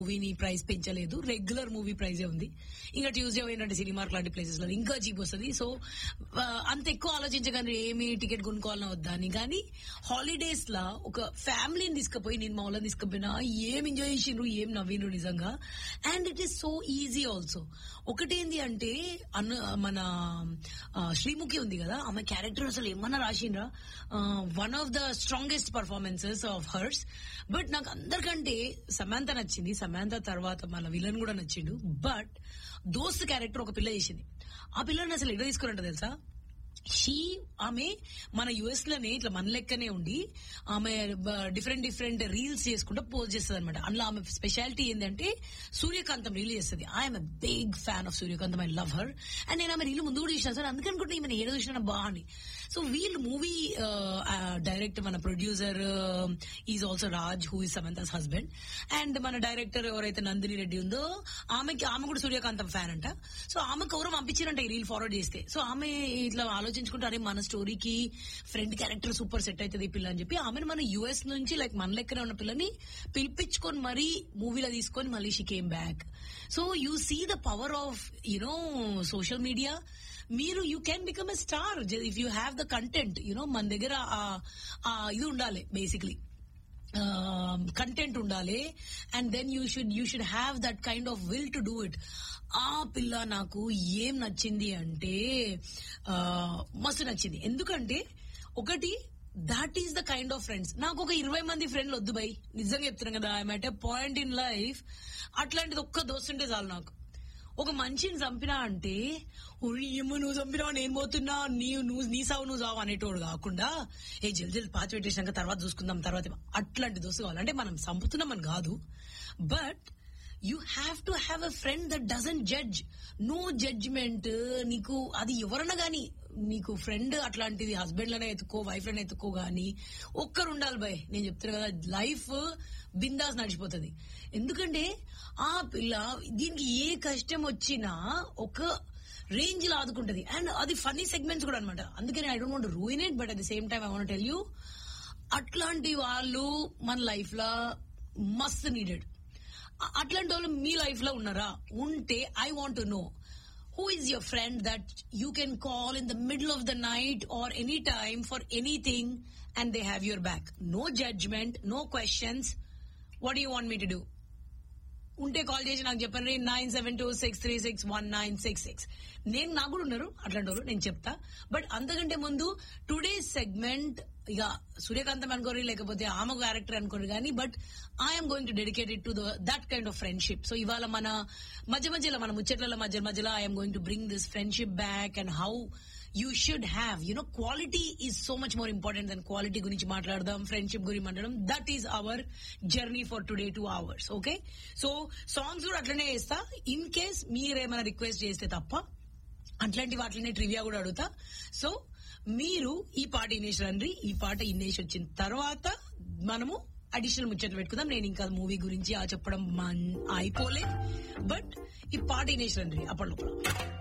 మూవీని ప్రైస్ పెంచలేదు regular movie ప్రైజే ఉంది ఇంకా ట్యూస్డే పోయినట్టు సినిమా లాంటి ప్లేసెస్ లో ఇంకా చీప్ వస్తుంది సో ఆ, అంత ఎక్కువ ఆలోచించగానే ఏమి టికెట్ కొనుక్కోవాలన్నా వద్దా అని కానీ హాలిడేస్ లా ఒక ఫ్యామిలీని తీసుకుపోయి నేను మా వాళ్ళని తీసుకుపోయినా ఏం ఎంజాయ్ చేసిండ్రు ఏం నవ్విండ్రు నిజంగా and it is so easy also ఒకటేంది అంటే అన్న మన ఆ, శ్రీముఖి ఉంది కదా ఆమె క్యారెక్టర్ అసలు ఏమన్నా రాసిండ్రా one of the strongest performances of hers but నాకు అందరికంటే సమాంత నచ్చింది సమాంత తర్వాత మన విలన్ కూడా నచ్చిండు బట్ దోస్త్ క్యారెక్టర్ ఒక పిల్ల చేసింది ఆ పిల్లని అసలు ఎక్కడ తీసుకురంట తెలుసా షీ ఆమె మన యుఎస్ లోనే ఇట్లా మన లెక్కనే ఉండి ఆమె డిఫరెంట్ డిఫరెంట్ రీల్స్ చేసుకుంటూ పోస్ట్ చేస్తుంది అనమాట అందులో ఆమె స్పెషాలిటీ ఏంటంటే సూర్యకాంతం రీల్ చేస్తుంది I'm big fan of Suryakantham I love her and నేను ఆమె రీల్ ముందు కూడా చూసిన సార్ అందుకని అనుకుంటే ఈమె ఏదో చూసిన బాగుంది సో వీళ్ళు మూవీ డైరెక్ట్ మన producer is also Raj who is Samantha's husband and మన డైరెక్టర్ ఎవరైతే నందిని రెడ్డి ఉందో ఆమెకి ఆమె కూడా సూర్యకాంతం ఫ్యాన్ అంట సో ఆమెకు ఎవరో పంపించారంట ఈ రీల్ ఫార్వర్డ్ చేస్తే సో ఆమె ఇట్లా ఆలోచించుకుంటే అరే మన స్టోరీకి ఫ్రెండ్ క్యారెక్టర్ సూపర్ సెట్ అవుతుంది ఈ పిల్ల అని చెప్పి ఆమెను మన యుఎస్ నుంచి లైక్ మన లెక్కనే ఉన్న పిల్లని పిలిపించుకొని మరీ మూవీలో తీసుకొని మళ్ళీ she came back so you see the power of you know social media మీరు you can become a star if you have the content you know మన దగ్గర ఆ- ఆ ఇది ఉండాలి బేసిక్లీ కంటెంట్ ఉండాలి and then you should you should have that kind of will to do it ఆ పిల్ల నాకు ఏం నచ్చింది అంటే ఆ, మస్తు నచ్చింది ఎందుకంటే ఒకటి that is the kind of friends నాకు ఒక ఇరవై మంది ఫ్రెండ్లు వద్దు బై నిజంగా చెప్తున్నాను కదా I'm at a point in life అట్లాంటిది ఒక్క దోస్తు ఉంటే చాలు నాకు ఒక మనిషిని చంపినా అంటే "ఒరి, ఏమో నువ్వు చంపినావు నేను పోతున్నా నీ నువ్వు నీ సావు నువ్వు సావు అనేటోడు కాకుండా ఏ జల్ జల్ పాతి పెట్టేసినాక తర్వాత చూసుకుందాం తర్వాత అట్లాంటి దోస్తు కావాలి అంటే మనం చంపుతున్నామని కాదు but you have to have a friend that doesn't judge no judgement నీకు అది ఎవరన్నా గానీ నీకు ఫ్రెండ్ అట్లాంటిది హస్బెండ్ లనే ఎత్తుకో వైఫ్ లనే ఎత్తుకో గానీ ఒక్కరు ఉండాలి బాయ్ నేను చెప్తున్నా కదా లైఫ్ బిందాస్ నడిచిపోతుంది ఎందుకంటే ఆ పిల్ల దీనికి ఏ కష్టం వచ్చినా ఒక రేంజ్ లో ఆదుకుంటది అండ్ అది ఫనీ సెగ్మెంట్స్ కూడా అనమాట అందుకని I don't want ruin it but at the same time I want tell you అట్లాంటి వాళ్ళు మన లైఫ్ లో మస్త్ నీడెడ్ అ- అట్లాంటి వాళ్ళు మీ లైఫ్ లో ఉన్నారా ఉంటే I want to know who is your friend that you can call in the middle of the night or any time for anything and they have your back no judgement no questions what you want me to do ఉంటే call చేసి నాకు చెప్పండి nine seven two six three six one nine six six నేను నాకు కూడా ఉన్నారు అట్లాంటి వాళ్ళు నేను చెప్తా బట్ అంతకంటే ముందు టుడే సెగ్మెంట్ ఇక సూర్యకాంతం అనుకోరు లేకపోతే ఆమె క్యారెక్టర్ అనుకోరు కానీ but I'm going to dedicated to that kind of friendship so ఇవాళ మన మధ్య మధ్యలో మన ముచ్చట్ల మధ్య మధ్యలో I'm going to bring this friendship back and how you should have you know quality is so much more important than quality గురించి మాట్లాడదాం ఫ్రెండ్షిప్ గురించి మాట్లాడడం that is our journey for today two hours okay so songs కూడా అట్లనే వేస్తా in case మీరేమైనా request చేస్తే తప్ప అట్లాంటి వాటినే ట్రివియా కూడా అడుగుతా సో మీరు ఈ పాట ఇనేష్ రండి ఈ పాట ఇనేష్ వచ్చిన తర్వాత మనము అడిషనల్ ముచ్చట్లు పెట్టుకుందాం నేను ఇంకా మూవీ గురించి ఆ చెప్పడం మన్- అయిపోలే బట్ ఈ పాట ఇనేష్ రండి అప్పటి లోపల